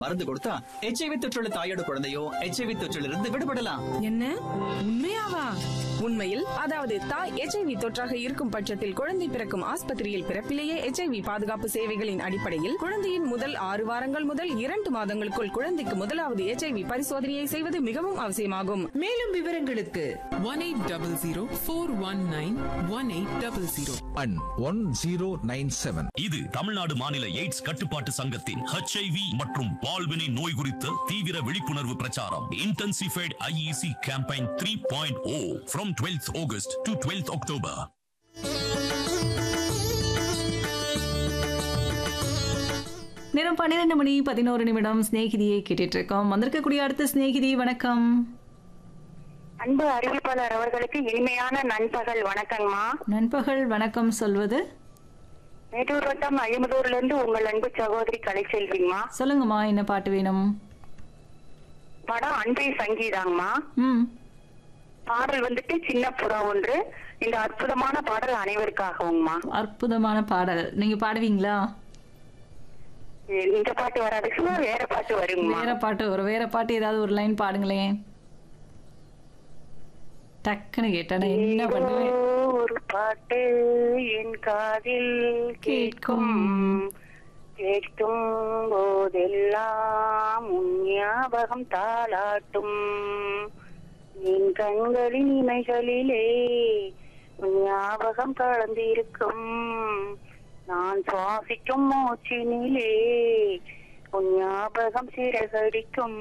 மருந்து கொடுத்தா எச்ஐவி தொற்றுள்ள தாயோட குழந்தையோ எச்ஐவி தொற்றிலிருந்து விடுபடலாம் என்ன உண்மையாவா உண்மையில் அதாவது தாய் எச்ஐவி தொற்றாக இருக்கும் பட்சத்தில் குழந்தை பிறக்கும் ஆஸ்பத்திரியில் பிறப்பிலேயே எச்ஐவி பாதுகாப்பு சேவைகளின் அடிப்படையில் குழந்தையின் முதல் ஆறு வாரங்கள் முதல் இரண்டு மாதங்களுக்குள் குழந்தைக்கு முதலாவது எச்ஐவி பரிசோதனையை செய்வது மிகவும் அவசியமாகும் மேலும் விவரங்களுக்கு one 1800 and 1097. இது தமிழ்நாடு மாநில எய்ட்ஸ் கட்டுப்பாட்டு சங்கத்தின் ஹெச்ஐவி மற்றும் பால்வினை நோய் குறித்த தீவிர விழிப்புணர்வு பிரச்சாரம் intensified IEC campaign three point O from twelfth August to twelfth October நேரம் பன்னிரெண்டு மணி பதினோரு நிமிடம் சிநேகிதியை கேட்டுட்டு இருக்கோம் வந்திருக்கக்கூடிய அடுத்த சிநேகிதி வணக்கம் அன்பு அறிவிப்பாளர் அவர்களுக்கு இனிமையான நண்பகல் வணக்கங்கம்மா நண்பகல் வணக்கம் சொல்வது மேட்டூர் வட்டம் அழிமுதூர்ல இருந்து உங்கள் அன்பு சகோதரி கலைச்செல்விங்கம்மா சொல்லுங்கம்மா என்ன பாட்டு வேணும் படம் அன்பை சங்கீதாங்கம்மா ம் பாடல் வந்துட்டு சின்ன புறா ஒன்று இந்த அற்புதமான பாடல் அனைவருக்காகவும்மா அற்புதமான பாடல் நீங்க பாடுவீங்களா இந்த பாட்டு வராது சும்மா வேற பாட்டு வருங்கம்மா வேற பாட்டு ஒரு வேற பாட்டு ஏதாவது ஒரு லைன் பாடுங்களேன் டக்குன்னு கேட்டேன் நான் என்ன பண்ணுவேன் ஏதோ ஒரு பாட்டு என் காதில் கேட்கும் கேட்கும் போதெல்லாம் உன் ஞாபகம் தாளாட்டும் என் கண்களின் இமைகளிலே உன் ஞாபகம் கலந்திருக்கும் நான் சுவாசிக்கும் மூச்சினிலே உன் ஞாபகம் சிறகடிக்கும்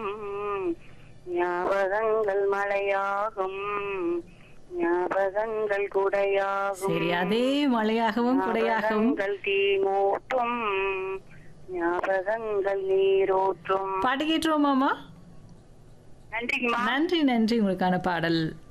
ஞாபகங்கள் மழையாகும் ஞாபகங்கள் குடையாகும் சரி அதே மழையாகவும் குடையாகவும் ஞாபகங்கள் தீ மூட்டும் ஞாபகங்கள் நீரோற்றும் பாட்டு கேட்டுருவோமாமா நன்றிங்கம்மா நன்றி நன்றி உங்களுக்கான பாடல்